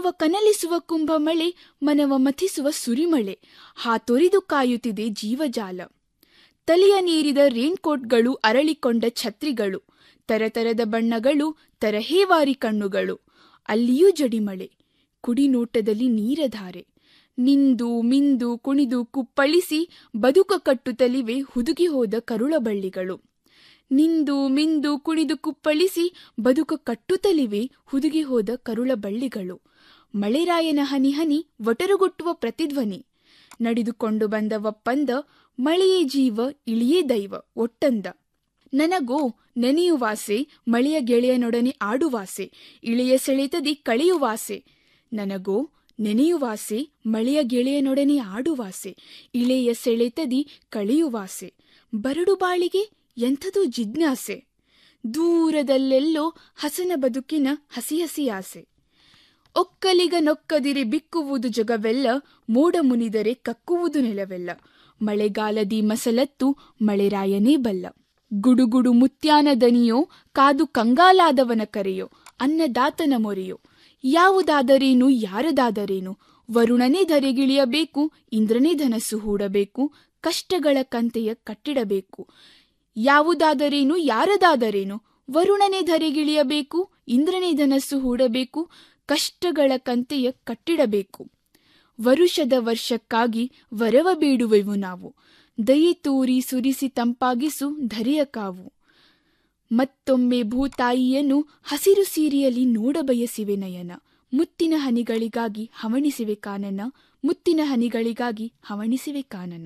ಕನಲಿಸುವ ಕುಂಭಮಳೆ ಮನವ ಮಥಿಸುವ ಸುರಿಮಳೆ ಹಾತೊರಿದು ಕಾಯುತ್ತಿದೆ ಜೀವಜಾಲ ತಲೆಯ ನೀರಿದ ರೇನ್ಕೋಟ್ಗಳು ಅರಳಿಕೊಂಡ ಛತ್ರಿಗಳು ತರತರದ ಬಣ್ಣಗಳು ತರಹೇವಾರಿ ಕಣ್ಣುಗಳು ಅಲ್ಲಿಯೂ ಜಡಿಮಳೆ ಕುಡಿನೋಟದಲ್ಲಿ ನೀರಧಾರೆ ನಿಂದು ಮಿಂದು ಕುಣಿದು ಕುಪ್ಪಳಿಸಿ ಬದುಕ ಕಟ್ಟುತ್ತಲಿವೆ ಹುದುಗಿ ಹೋದ ಕರುಳ ಬಳ್ಳಿಗಳು ನಿಂದು ಮಿಂದು ಕುಣಿದು ಕುಪ್ಪಳಿಸಿ ಬದುಕ ಕಟ್ಟುತ್ತಲಿವೆ ಹುದುಗಿ ಹೋದ ಕರುಳ ಬಳ್ಳಿಗಳು ಮಳೆರಾಯನ ಹನಿ ಹನಿ ಒಟರುಗೊಟ್ಟುವ ಪ್ರತಿಧ್ವನಿ ನಡೆದುಕೊಂಡು ಬಂದ ಒಪ್ಪಂದ ಮಳೆಯೇ ಜೀವ ಇಳಿಯೇ ದೈವ ಒಟ್ಟಂದ ನನಗೋ ನೆನೆಯುವಾಸೆ ಮಳೆಯ ಗೆಳೆಯನೊಡನೆ ಆಡುವಾಸೆ ಇಳೆಯ ಸೆಳೆತದಿ ಕಳೆಯುವಾಸೆ ನನಗೋ ನೆನೆಯುವಾಸೆ ಮಳೆಯ ಗೆಳೆಯನೊಡನೆ ಆಡುವಾಸೆ ಇಳೆಯ ಸೆಳೆತದಿ ಕಳೆಯುವಾಸೆ ಬರಡು ಬಾಳಿಗೆ ಎಂಥದೋ ಜಿಜ್ಞಾಸೆ ದೂರದಲ್ಲೆಲ್ಲೋ ಹಸನ ಬದುಕಿನ ಹಸಿ ಹಸಿ ಆಸೆ ಒಕ್ಕಲಿಗ ನೊಕ್ಕದಿರಿ ಬಿಕ್ಕುವುದು ಜಗವೆಲ್ಲ ಮೋಡ ಮುನಿದರೆ ಕಕ್ಕುವುದು ನೆಲವೆಲ್ಲ ಮಳೆಗಾಲದಿ ಮಸಲತ್ತು ಮಳೆರಾಯನೇ ಬಲ್ಲ ಗುಡುಗುಡು ಮುತ್ಯಾನ ದನಿಯೋ ಕಾದು ಕಂಗಾಲಾದವನ ಕರೆಯೋ ಅನ್ನದಾತನ ಮೊರೆಯೋ ಯಾವುದಾದರೇನು ಯಾರದಾದರೇನು ವರುಣನೇ ಧರೆಗಿಳಿಯಬೇಕು ಇಂದ್ರನೇ ಧನಸ್ಸು ಹೂಡಬೇಕು ಕಷ್ಟಗಳ ಕಂತೆಯ ಕಟ್ಟಿಡಬೇಕು ಯಾವುದಾದರೇನು ಯಾರದಾದರೇನು ವರುಣನೇ ಧರೆಗಿಳಿಯಬೇಕು ಇಂದ್ರನೇ ಧನಸ್ಸು ಹೂಡಬೇಕು ಕಷ್ಟಗಳ ಕಂತೆಯ ಕಟ್ಟಿಡಬೇಕು ವರುಷದ ವರ್ಷಕ್ಕಾಗಿ ವರವ ಬೇಡುವೆವು ನಾವು ದಯೆ ತೂರಿ ಸುರಿಸಿ ತಂಪಾಗಿಸು ಧರೆಯ ಕಾವು ಮತ್ತೊಮ್ಮೆ ಭೂತಾಯಿಯನ್ನು ಹಸಿರು ಸೀರೆಯಲ್ಲಿ ನೋಡಬಯಸಿವೆ ನಯನ ಮುತ್ತಿನ ಹನಿಗಳಿಗಾಗಿ ಹವಣಿಸಿವೆ ಕಾನನ ಮುತ್ತಿನ ಹನಿಗಳಿಗಾಗಿ ಹವಣಿಸಿವೆ ಕಾನನ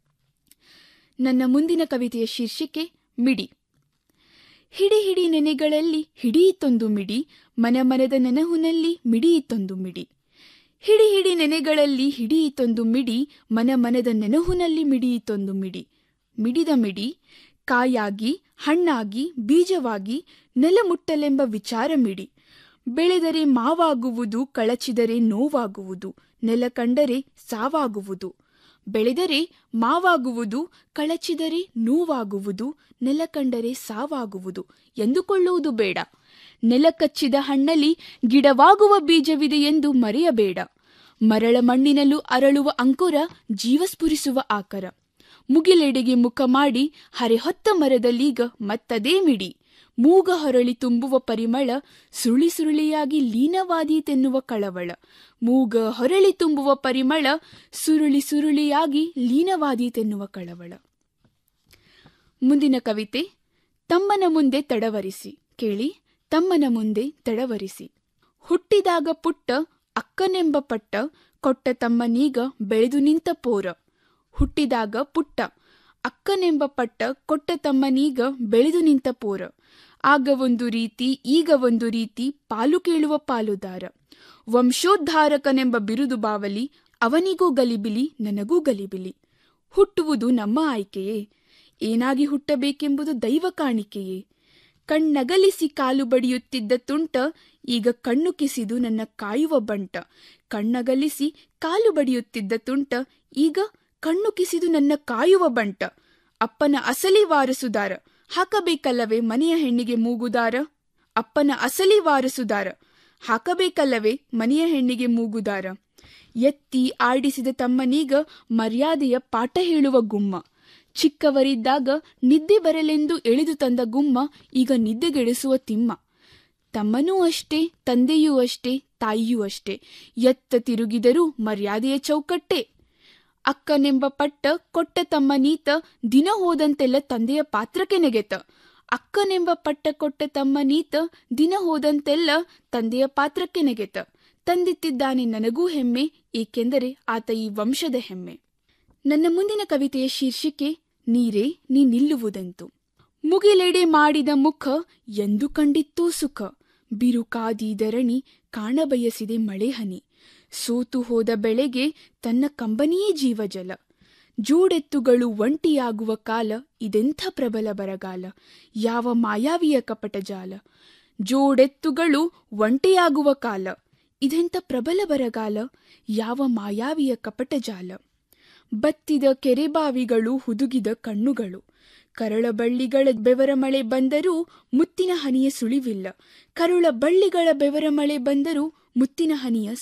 ನನ್ನ ಮುಂದಿನ ಕವಿತೆಯ ಶೀರ್ಷಿಕೆ ಮಿಡಿ ಹಿಡಿ ಹಿಡಿ ನೆನೆಗಳಲ್ಲಿ ಹಿಡಿಯಿತೊಂದು ಮಿಡಿ ಮನ ಮನದ ನೆನಹುನಲ್ಲಿ ಮಿಡಿಯಿತೊಂದು ಮಿಡಿ ಹಿಡಿ ಹಿಡಿ ನೆನೆಗಳಲ್ಲಿ ಹಿಡಿಯಿತೊಂದು ಮಿಡಿ ಮನ ಮನದ ನೆನಹುನಲ್ಲಿ ಮಿಡಿಯಿತೊಂದು ಮಿಡಿ ಮಿಡಿದ ಮಿಡಿ ಕಾಯಾಗಿ ಹಣ್ಣಾಗಿ ಬೀಜವಾಗಿ ನೆಲ ಮುಟ್ಟಲೆಂಬ ವಿಚಾರ ಮಿಡಿ ಬೆಳೆದರೆ ಮಾವಾಗುವುದು ಕಳಚಿದರೆ ನೋವಾಗುವುದು ನೆಲ ಕಂಡರೆ ಸಾವಾಗುವುದು ಬೆಳೆದರೆ ಮಾವಾಗುವುದು ಕಳಚಿದರೆ ನೋವಾಗುವುದು ನೆಲ ಕಂಡರೆ ಸಾವಾಗುವುದು ಎಂದುಕೊಳ್ಳುವುದು ಬೇಡ ನೆಲ ಕಚ್ಚಿದ ಹಣ್ಣಲ್ಲಿ ಗಿಡವಾಗುವ ಬೀಜವಿದೆ ಎಂದು ಮರೆಯಬೇಡ ಮರಳ ಮಣ್ಣಿನಲ್ಲೂ ಅರಳುವ ಅಂಕುರ ಜೀವಸ್ಫುರಿಸುವ ಆಕರ ಮುಗಿಲೆಡೆಗೆ ಮುಖ ಮಾಡಿ ಹರೆಹೊತ್ತ ಮರದಲ್ಲೀಗ ಮತ್ತದೇ ಮಿಡಿ ಮೂಗ ಹೊರಳಿ ತುಂಬುವ ಪರಿಮಳ ಸುರುಳಿ ಸುರುಳಿಯಾಗಿ ಲೀನವಾದೀತೆನ್ನುವ ಕಳವಳ ಮೂಗ ಹೊರಳಿ ತುಂಬುವ ಪರಿಮಳ ಸುರುಳಿ ಸುರುಳಿಯಾಗಿ ಲೀನವಾದೀತೆನ್ನುವ ಕಳವಳ ಮುಂದಿನ ಕವಿತೆ ತಮ್ಮನ ಮುಂದೆ ತಡವರಿಸಿ ಕೇಳಿ ತಮ್ಮನ ಮುಂದೆ ತಡವರಿಸಿ ಹುಟ್ಟಿದಾಗ ಪುಟ್ಟ ಅಕ್ಕನೆಂಬ ಪಟ್ಟ ಕೊಟ್ಟ ತಮ್ಮನೀಗ ಬೆಳೆದು ನಿಂತ ಪೋರ ಹುಟ್ಟಿದಾಗ ಪುಟ್ಟ ಅಕ್ಕನೆಂಬ ಪಟ್ಟ ಕೊಟ್ಟ ತಮ್ಮನೀಗ ಬೆಳೆದು ನಿಂತ ಪೋರ ಆಗ ಒಂದು ರೀತಿ ಈಗ ಒಂದು ರೀತಿ ಪಾಲು ಕೇಳುವ ಪಾಲುದಾರ ವಂಶೋದ್ಧಾರಕನೆಂಬ ಬಿರುದು ಬಾವಲಿ ಅವನಿಗೂ ಗಲಿಬಿಲಿ ನನಗೂ ಗಲಿಬಿಲಿ ಹುಟ್ಟುವುದು ನಮ್ಮ ಆಯ್ಕೆಯೇ ಏನಾಗಿ ಹುಟ್ಟಬೇಕೆಂಬುದು ದೈವ ಕಾಣಿಕೆಯೇ ಕಣ್ಣಗಲಿಸಿ ಕಾಲು ಬಡಿಯುತ್ತಿದ್ದ ತುಂಟ ಈಗ ಕಣ್ಣು ಕಿಸಿದು ನನ್ನ ಕಾಯುವ ಬಂಟ ಕಣ್ಣಗಲಿಸಿ ಕಾಲು ಬಡಿಯುತ್ತಿದ್ದ ತುಂಟ ಈಗ ಕಣ್ಣು ಕಿಸಿದು ನನ್ನ ಕಾಯುವ ಬಂಟ ಅಪ್ಪನ ಅಸಲಿ ವಾರಸುದಾರ ಹಾಕಬೇಕಲ್ಲವೇ ಮನೆಯ ಹೆಣ್ಣಿಗೆ ಮೂಗುದಾರ ಅಪ್ಪನ ಅಸಲಿ ವಾರಸುದಾರ ಹಾಕಬೇಕಲ್ಲವೇ ಮನೆಯ ಹೆಣ್ಣಿಗೆ ಮೂಗುದಾರ ಎತ್ತಿ ಆಡಿಸಿದ ತಮ್ಮನೀಗ ಮರ್ಯಾದೆಯ ಪಾಠ ಹೇಳುವ ಗುಮ್ಮ ಚಿಕ್ಕವರಿದ್ದಾಗ ನಿದ್ದೆ ಬರಲೆಂದು ಎಳೆದು ತಂದ ಗುಮ್ಮ ಈಗ ನಿದ್ದೆಗೆಡಿಸುವ ತಿಮ್ಮ ತಮ್ಮನೂ ಅಷ್ಟೇ ತಂದೆಯೂ ಅಷ್ಟೇ ತಾಯಿಯೂ ಅಷ್ಟೇ ಎತ್ತ ತಿರುಗಿದರೂ ಮರ್ಯಾದೆಯ ಚೌಕಟ್ಟೆ ಅಕ್ಕನೆಂಬ ಪಟ್ಟ ಕೊಟ್ಟ ತಮ್ಮ ನೀತ ದಿನ ಹೋದಂತೆಲ್ಲ ತಂದೆಯ ಪಾತ್ರಕ್ಕೆ ನೆಗೆತ ಅಕ್ಕನೆಂಬ ಪಟ್ಟ ಕೊಟ್ಟ ತಮ್ಮ ನೀತ ದಿನ ಹೋದಂತೆಲ್ಲ ತಂದೆಯ ಪಾತ್ರಕ್ಕೆ ನೆಗೆತ ತಂದಿತ್ತಿದ್ದಾನೆ ನನಗೂ ಹೆಮ್ಮೆ ಏಕೆಂದರೆ ಆತ ಈ ವಂಶದ ಹೆಮ್ಮೆ ನನ್ನ ಮುಂದಿನ ಕವಿತೆಯ ಶೀರ್ಷಿಕೆ ನೀರೇ ನೀ ನಿಲ್ಲುವುದೆಂತು ಮುಗಿಲೆಡೆ ಮಾಡಿದ ಮುಖ ಎಂದು ಕಂಡಿತ್ತೋ ಸುಖ ಬಿರುಕಾದಿದರಣಿ ಕಾಣಬಯಸಿದೆ ಮಳೆ ಹನಿ ಸೋತು ಹೋದ ಬೆಳೆಗೆ ತನ್ನ ಕಂಬನಿಯೇ ಜೀವಜಲ ಜೋಡೆತ್ತುಗಳು ಒಂಟಿಯಾಗುವ ಕಾಲ ಇದೆಂಥ ಪ್ರಬಲ ಬರಗಾಲ ಯಾವ ಮಾಯಾವಿಯ ಕಪಟ ಜಾಲ ಜೋಡೆತ್ತುಗಳು ಒಂಟಿಯಾಗುವ ಕಾಲ ಇದೆಂಥ ಪ್ರಬಲ ಬರಗಾಲ ಯಾವ ಮಾಯಾವಿಯ ಕಪಟ ಜಾಲ ಬತ್ತಿದ ಕೆರೆಬಾವಿಗಳು ಹುದುಗಿದ ಕಣ್ಣುಗಳು ಕರಳ ಬಳ್ಳಿಗಳ ಬೆವರ ಮಳೆ ಬಂದರೂ ಮುತ್ತಿನ ಹನಿಯ ಸುಳಿವಿಲ್ಲ ಕರುಳ ಬಳ್ಳಿಗಳ ಬೆವರ ಮಳೆ ಬಂದರೂ ಮುತ್ತಿನ ಹನಿಯ